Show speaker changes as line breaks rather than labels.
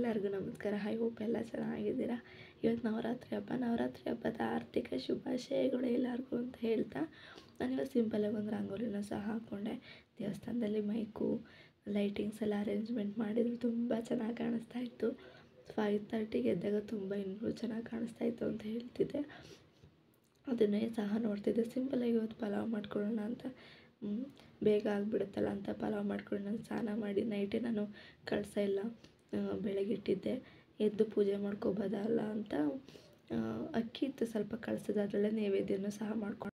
ಎಲ್ಲರಿಗೂ ನಮಸ್ಕಾರ I hope ಎಲ್ಲ ಚೆನ್ನಾಗಿದ್ದೀರಾ ಇವತ್ತು ನವರಾತ್ರಿ ಹಬ್ಬ ನವರಾತ್ರಿ ಹಬ್ಬದ ಆರ್ಥಿಕ ಶುಭಾಶಯಗಳು ಎಲ್ಲರಿಗೂ ಅಂತ ಹೇಳ್ತಾ ನಾನಿವತ್ತು ಸಿಂಪಲಾಗಿ ಒಂದು ರಂಗೋಲಿನ ಸಹ ಹಾಕ್ಕೊಂಡೆ ದೇವಸ್ಥಾನದಲ್ಲಿ ಮೈಕು ಲೈಟಿಂಗ್ಸ್ ಎಲ್ಲ ಅರೇಂಜ್ಮೆಂಟ್ ಮಾಡಿದ್ರು ತುಂಬ ಚೆನ್ನಾಗಿ ಕಾಣಿಸ್ತಾ ಇತ್ತು ಫೈವ್ ತರ್ಟಿಗೆ ಎದ್ದಾಗ ತುಂಬ ಇನ್ನೂ ಚೆನ್ನಾಗಿ ಕಾಣಿಸ್ತಾ ಇತ್ತು ಅಂತ ಹೇಳ್ತಿದ್ದೆ ಅದನ್ನೇ ಸಹ ನೋಡ್ತಿದ್ದೆ ಸಿಂಪಲಾಗಿ ಇವತ್ತು ಪಲಾವ್ ಮಾಡ್ಕೊಳ್ಳೋಣ ಅಂತ ಹ್ಮ್, ಬೇಗ ಆಗಿಬಿಡುತ್ತಲ್ಲ ಅಂತ ಪಲಾವ್ ಮಾಡ್ಕೊಂಡು ನಾನು ಸ್ನಾನ ಮಾಡಿ ನೈಟೇ ನಾನು ಕಳಸ ಎಲ್ಲ ಆ, ಬೆಳಗ್ಗೆ ಇಟ್ಟಿದ್ದೆ ಎದ್ದು ಪೂಜೆ ಮಾಡ್ಕೊಬೋದಲ್ಲ ಅಂತ ಆ, ಅಕ್ಕಿ ಇತ್ತು ಸ್ವಲ್ಪ ಕಳಸದ ಅದರಲ್ಲೇ ನೈವೇದ್ಯನೂ ಸಹ ಮಾಡ್ಕೊಂಡು